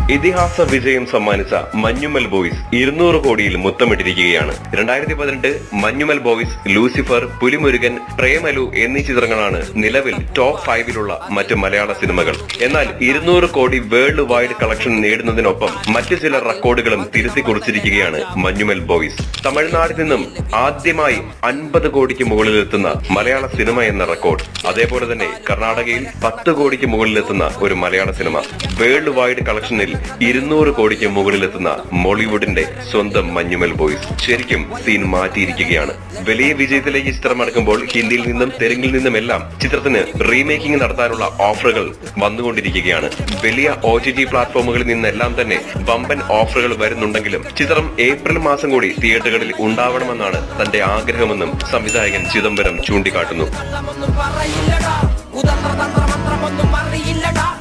ഇതിഹാസ വിജയം സമ്മാനിച്ച മഞ്ഞുമൽ ബോയ്സ് ഇരുന്നൂറ് കോടിയിൽ മുത്തമിട്ടിരിക്കുകയാണ് രണ്ടായിരത്തി പതിനെട്ട് മഞ്ഞുമൽ ബോയ്സ് ലൂസിഫർ പുലിമുരുകൻ പ്രേമലു എന്നീ ചിത്രങ്ങളാണ് നിലവിൽ ടോപ്പ് ഫൈവിലുള്ള മറ്റ് മലയാള സിനിമകൾ എന്നാൽ ഇരുന്നൂറ് കോടി വേൾഡ് വൈഡ് കളക്ഷൻ നേടുന്നതിനൊപ്പം മറ്റു ചില റെക്കോർഡുകളും തിരുത്തി കുറിച്ചിരിക്കുകയാണ് മഞ്ഞുമൽ ബോയ്സ് തമിഴ്നാട്ടിൽ നിന്നും ആദ്യമായി അൻപത് കോടിക്ക് മുകളിലെത്തുന്ന മലയാള സിനിമ എന്ന റെക്കോർഡ് അതേപോലെ തന്നെ കർണാടകയിൽ പത്ത് കോടിക്ക് മുകളിലെത്തുന്ന ഒരു മലയാള സിനിമ വേൾഡ് വൈഡ് കളക്ഷനിൽ ഇരുന്നൂറ് കോടിക്ക് മുകളിലെത്തുന്ന മോളിവുഡിന്റെ സ്വന്തം മഞ്ഞുമൽ ബോയ്സ് ശരിക്കും സീൻ മാറ്റിയിരിക്കുകയാണ് വലിയ വിജയത്തിലേക്ക് ചിത്രം അടുക്കുമ്പോൾ ഹിന്ദിയിൽ നിന്നും തെലുങ്കിൽ നിന്നുമെല്ലാം ചിത്രത്തിന് റീമേക്കിംഗ് നടത്താനുള്ള ഓഫറുകൾ വന്നുകൊണ്ടിരിക്കുകയാണ് വലിയ ഒ ടി ടി പ്ലാറ്റ്ഫോമുകളിൽ നിന്നെല്ലാം തന്നെ വമ്പൻ ഓഫറുകൾ വരുന്നുണ്ടെങ്കിലും ചിത്രം ഏപ്രിൽ മാസം കൂടി തിയേറ്ററുകളിൽ ഉണ്ടാവണമെന്നാണ് തന്റെ ആഗ്രഹമെന്നും സംവിധായകൻ ചിദംബരം ചൂണ്ടിക്കാട്ടുന്നു കള്ളമൊന്നും പറയില്ലടാ കുതന്ത്ര തന്ത്ര മന്ത്രമൊന്നും അറിയില്ലടാ